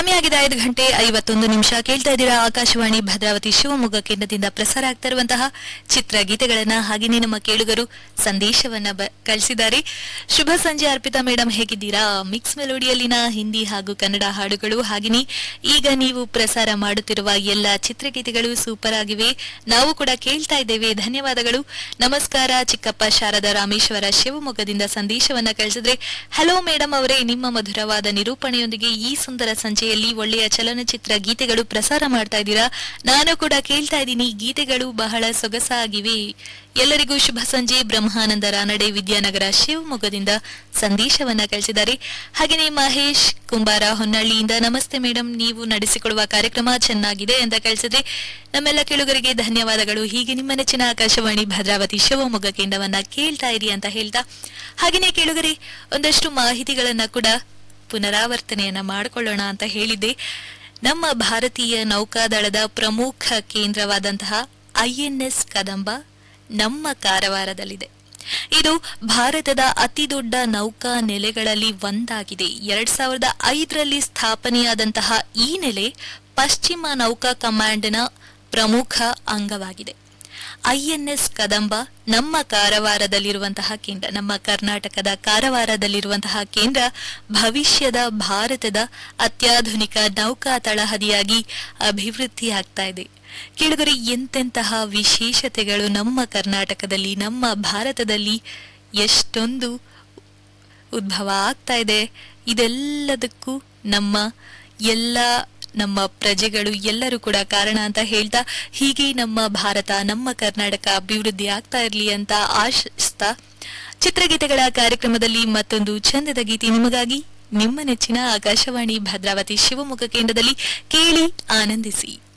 ಸಮಯ ಆಗಿದೆ ಐದು ಗಂಟೆ ಐವತ್ತೊಂದು ನಿಮಿಷ ಕೇಳ್ತಾ ಇದ್ದೀರಾ ಆಕಾಶವಾಣಿ ಭದ್ರಾವತಿ ಶಿವಮೊಗ್ಗ ಕೇಂದ್ರದಿಂದ ಪ್ರಸಾರ ಆಗ್ತಾ ಇರುವಂತಹ ಚಿತ್ರಗೀತೆಗಳನ್ನ ಹಾಗೆಯೇ ನಮ್ಮ ಕೇಳುಗರು ಸಂದೇಶವನ್ನ ಬ- ಕಳಿಸಿದ್ದಾರೆ ಶುಭ ಸಂಜೆ ಅರ್ಪಿತಾ ಮೇಡಮ್ ಹೇಗಿದ್ದೀರಾ ಮಿಕ್ಸ್ ಮೆಲೋಡಿಯಲ್ಲಿನ ಹಿಂದಿ ಹಾಗೂ ಕನ್ನಡ ಹಾಡುಗಳು ಹಾಗೆಯೇ ಈಗ ನೀವು ಪ್ರಸಾರ ಮಾಡುತ್ತಿರುವ ಎಲ್ಲ ಚಿತ್ರಗೀತೆಗಳು ಸೂಪರ್ ಆಗಿವೆ ನಾವು ಕೂಡ ಕೇಳ್ತಾ ಇದ್ದೇವೆ ಧನ್ಯವಾದಗಳು ನಮಸ್ಕಾರ ಚಿಕ್ಕಪ್ಪ ಶಾರದಾ ರಾಮೇಶ್ವರ ಶಿವಮೊಗ್ಗದಿಂದ ಸಂದೇಶವನ್ನ ಕಳಿಸಿದ್ರೆ ಹಲೋ ಮೇಡಮ್ ಅವರೇ ನಿಮ್ಮ ಮಧುರವಾದ ನಿರೂಪಣೆಯೊಂದಿಗೆ ಈ ಸುಂದರ ಸಂಜೆಯಲ್ಲಿ ಒಳ್ಳೆಯ ಚಲನಚಿತ್ರ ಗೀತೆಗಳು ಪ್ರಸಾರ ಮಾಡ್ತಾ ಇದ್ದೀರಾ ನಾನು ಕೂಡ ಕೇಳ್ತಾ ಇದ್ದೀನಿ ಗೀತೆಗಳು ಬಹಳ ಸೊಗಸಾಗಿವೆ ಎಲ್ಲರಿಗೂ ಶುಭ ಸಂಜೆ ಬ್ರಹ್ಮಾನಂದ ರಾನಡೆ ವಿದ್ಯಾನಗರ ಶಿವಮೊಗ್ಗದಿಂದ ಸಂದೇಶವನ್ನ ಕಳಿಸಿದ್ದಾರೆ ಹಾಗೆಯೇ ಮಹೇಶ್ ಕುಂಬಾರ ಹೊನ್ನಳ್ಳಿಯಿಂದ ನಮಸ್ತೆ ಮೇಡಮ್ ನೀವು ನಡೆಸಿಕೊಡುವ ಕಾರ್ಯಕ್ರಮ ಚೆನ್ನಾಗಿದೆ ಅಂತ ಕಳಿಸಿದ್ರೆ ನಮ್ಮೆಲ್ಲ ಕೇಳುಗರಿಗೆ ಧನ್ಯವಾದಗಳು ಹೀಗೆ ನಿಮ್ಮ ನೆಚ್ಚಿನ ಆಕಾಶವಾಣಿ ಭದ್ರಾವತಿ ಶಿವಮೊಗ್ಗ ಕೇಂದ್ರವನ್ನ ಕೇಳ್ತಾ ಇರಿ ಅಂತ ಹೇಳ್ತಾ ಹಾಗೆಯೇ ಕೇಳುಗರೆ ಒಂದಷ್ಟು ಮಾಹಿತಿಗಳನ್ನ ಕೂಡ ಪುನರಾವರ್ತನೆಯನ್ನ ಮಾಡಿಕೊಳ್ಳೋಣ ಅಂತ ಹೇಳಿದ್ದೆ ನಮ್ಮ ಭಾರತೀಯ ನೌಕಾದಳದ ಪ್ರಮುಖ ಕೇಂದ್ರವಾದಂತಹ ಐಎನ್ಎಸ್ ಕದಂಬ ನಮ್ಮ ಕಾರವಾರದಲ್ಲಿದೆ ಇದು ಭಾರತದ ಅತಿದೊಡ್ಡ ನೌಕಾ ನೆಲೆಗಳಲ್ಲಿ ಒಂದಾಗಿದೆ ಎರಡ್ ಸಾವಿರದ ಐದರಲ್ಲಿ ಸ್ಥಾಪನೆಯಾದಂತಹ ಈ ನೆಲೆ ಪಶ್ಚಿಮ ನೌಕಾ ಕಮಾಂಡ್ನ ಪ್ರಮುಖ ಅಂಗವಾಗಿದೆ ಐಎನ್ಎಸ್ ಕದಂಬ ನಮ್ಮ ಕಾರವಾರದಲ್ಲಿರುವಂತಹ ಕೇಂದ್ರ ನಮ್ಮ ಕರ್ನಾಟಕದ ಕಾರವಾರದಲ್ಲಿರುವಂತಹ ಕೇಂದ್ರ ಭವಿಷ್ಯದ ಭಾರತದ ಅತ್ಯಾಧುನಿಕ ನೌಕಾ ತಳಹದಿಯಾಗಿ ಅಭಿವೃದ್ಧಿಯಾಗ್ತಾ ಇದೆ ಕೇಳಿದರೆ ಎಂತೆಂತಹ ವಿಶೇಷತೆಗಳು ನಮ್ಮ ಕರ್ನಾಟಕದಲ್ಲಿ ನಮ್ಮ ಭಾರತದಲ್ಲಿ ಎಷ್ಟೊಂದು ಉದ್ಭವ ಆಗ್ತಾ ಇದೆ ಇದೆಲ್ಲದಕ್ಕೂ ನಮ್ಮ ಎಲ್ಲ ನಮ್ಮ ಪ್ರಜೆಗಳು ಎಲ್ಲರೂ ಕೂಡ ಕಾರಣ ಅಂತ ಹೇಳ್ತಾ ಹೀಗೆ ನಮ್ಮ ಭಾರತ ನಮ್ಮ ಕರ್ನಾಟಕ ಅಭಿವೃದ್ಧಿ ಆಗ್ತಾ ಇರಲಿ ಅಂತ ಆಶಿಸ್ತಾ ಚಿತ್ರಗೀತೆಗಳ ಕಾರ್ಯಕ್ರಮದಲ್ಲಿ ಮತ್ತೊಂದು ಚಂದದ ಗೀತೆ ನಿಮಗಾಗಿ ನಿಮ್ಮ ನೆಚ್ಚಿನ ಆಕಾಶವಾಣಿ ಭದ್ರಾವತಿ ಶಿವಮೊಗ್ಗ ಕೇಂದ್ರದಲ್ಲಿ ಕೇಳಿ ಆನಂದಿಸಿ